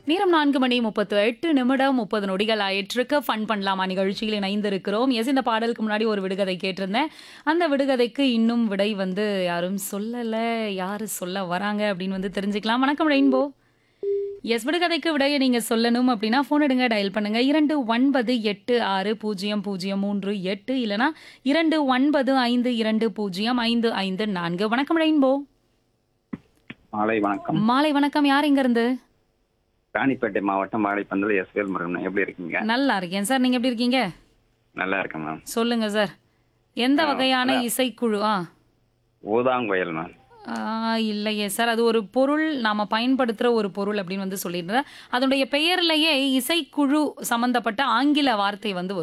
நேரம் நான்கு மணி முப்பத்து எட்டு நிமிடம் முப்பது நொடிகள் ஆயிற்றுக்கு ஃபன் பண்ணலாமா நிகழ்ச்சியில் இணைந்திருக்கிறோம் எஸ் இந்த பாடலுக்கு முன்னாடி ஒரு விடுகதை கேட்டிருந்தேன் அந்த விடுகதைக்கு இன்னும் விடை வந்து யாரும் சொல்லலை யாரு சொல்ல வராங்க அப்படின்னு வந்து தெரிஞ்சுக்கலாம் வணக்கம் ரெயின்போ எஸ் விடுகதைக்கு விடையை நீங்க சொல்லணும் அப்படின்னா ஃபோன் எடுங்க டயல் பண்ணுங்க இரண்டு ஒன்பது எட்டு ஆறு பூஜ்ஜியம் பூஜ்ஜியம் மூன்று எட்டு இல்லனா இரண்டு ஒன்பது ஐந்து இரண்டு பூஜ்ஜியம் ஐந்து ஐந்து நான்கு வணக்கம் ரெயின்போ மாலை வணக்கம் மாலை வணக்கம் யார் இங்க இருந்து ராணிப்பேட்டை மாவட்டம் வாழைப்பந்தல் எஸ்வேல் முருகன் எப்படி இருக்கீங்க நல்லா இருக்கேன் சார் நீங்க எப்படி இருக்கீங்க நல்லா இருக்கேன் மேம் சொல்லுங்க சார் எந்த வகையான இசைக்குழு ஆ ஊதாங்குயல் மேம் ஆ, இல்லையே சார் அது ஒரு பொருள் நாம பயன்படுத்துற ஒரு பொருள் அப்படின்னு வந்து சொல்லியிருந்தேன் அதனுடைய பெயர்லயே இசைக்குழு சம்பந்தப்பட்ட ஆங்கில வார்த்தை வந்து வரும்